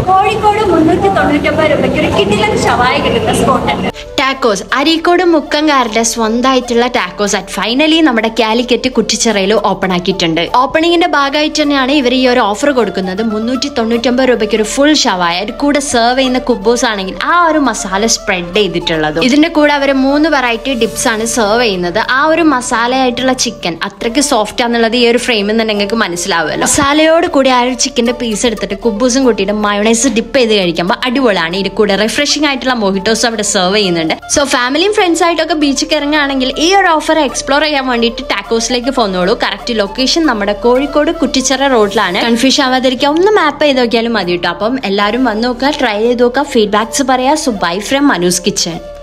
കോഴിക്കോട് മുന്നൂറ്റി തൊണ്ണൂറ്റൊമ്പത് രൂപയ്ക്ക് ഒരു കിടിലൻ ഷവായ കിട്ടുന്ന സ്പോട്ട് ഉണ്ട് ടാക്കോസ് അരീക്കോട് മുക്കങ്കാരുടെ സ്വന്തമായിട്ടുള്ള ടാക്കോസ് അറ്റ് ഫൈനലി നമ്മുടെ കാലിക്കറ്റ് കുറ്റിച്ചിറയിൽ ഓപ്പൺ ആക്കിയിട്ടുണ്ട് ഓപ്പണിങ്ങിന്റെ ഭാഗമായിട്ട് തന്നെയാണ് ഇവർ ഈ ഒരു ഓഫർ കൊടുക്കുന്നത് മുന്നൂറ്റി തൊണ്ണൂറ്റൊമ്പത് രൂപയ്ക്ക് ഒരു ഫുൾ ഷവായ അതിൽ കൂടെ സെർവ് ചെയ്യുന്ന കുബോസ് ആണെങ്കിൽ ആ ഒരു മസാല സ്പ്രെഡ് ചെയ്തിട്ടുള്ളത് ഇതിന്റെ കൂടെ അവർ മൂന്ന് വെറൈറ്റി ഡിപ്സ് ആണ് സെർവ് ചെയ്യുന്നത് ആ ഒരു മസാലയായിട്ടുള്ള ചിക്കൻ അത്രയ്ക്ക് സോഫ്റ്റ് ആണെന്നുള്ളത് ഈ ഒരു ഫ്രെയിമിൽ നിന്ന് നിങ്ങൾക്ക് മനസ്സിലാവുമല്ലോ മസാലയോട് കൂടി ആ ഒരു ചിക്കന്റെ പീസ് എടുത്തിട്ട് കുബൂസും കൂട്ടിയിട്ട് മയോണൈസ് ഡിപ്പ് ചെയ്ത് കഴിക്കുമ്പോൾ അടിപൊളിയാണ് ഇതിൽ കൂടെ റിഫ്രഷിംഗ് ആയിട്ടുള്ള മൊഹിറ്റോസ് അവിടെ സെർവ് ചെയ്യുന്നുണ്ട് സോ ഫാമിലിയും ഫ്രണ്ട്സ് ആയിട്ടൊക്കെ ബീച്ചിൽ ഇറങ്ങുകയാണെങ്കിൽ ഈ ഒരു ഓഫർ എക്സ്പ്ലോർ ചെയ്യാൻ വേണ്ടിയിട്ട് ടാക്കോസിലേക്ക് പോന്നോളൂ കറക്റ്റ് ലൊക്കേഷൻ നമ്മുടെ കോഴിക്കോട് കുറ്റിച്ചിറ റോഡിലാണ് കൺഫ്യൂഷൻ ആവാതിരിക്കുക ഒന്ന് മാപ്പ് ചെയ്ത് നോക്കിയാലും മതി കേട്ടോ അപ്പം എല്ലാവരും വന്ന് നോക്കുക ട്രൈ ചെയ്ത് നോക്കുക ഫീഡ്ബാക്സ് പറയാ so bye from Manu's kitchen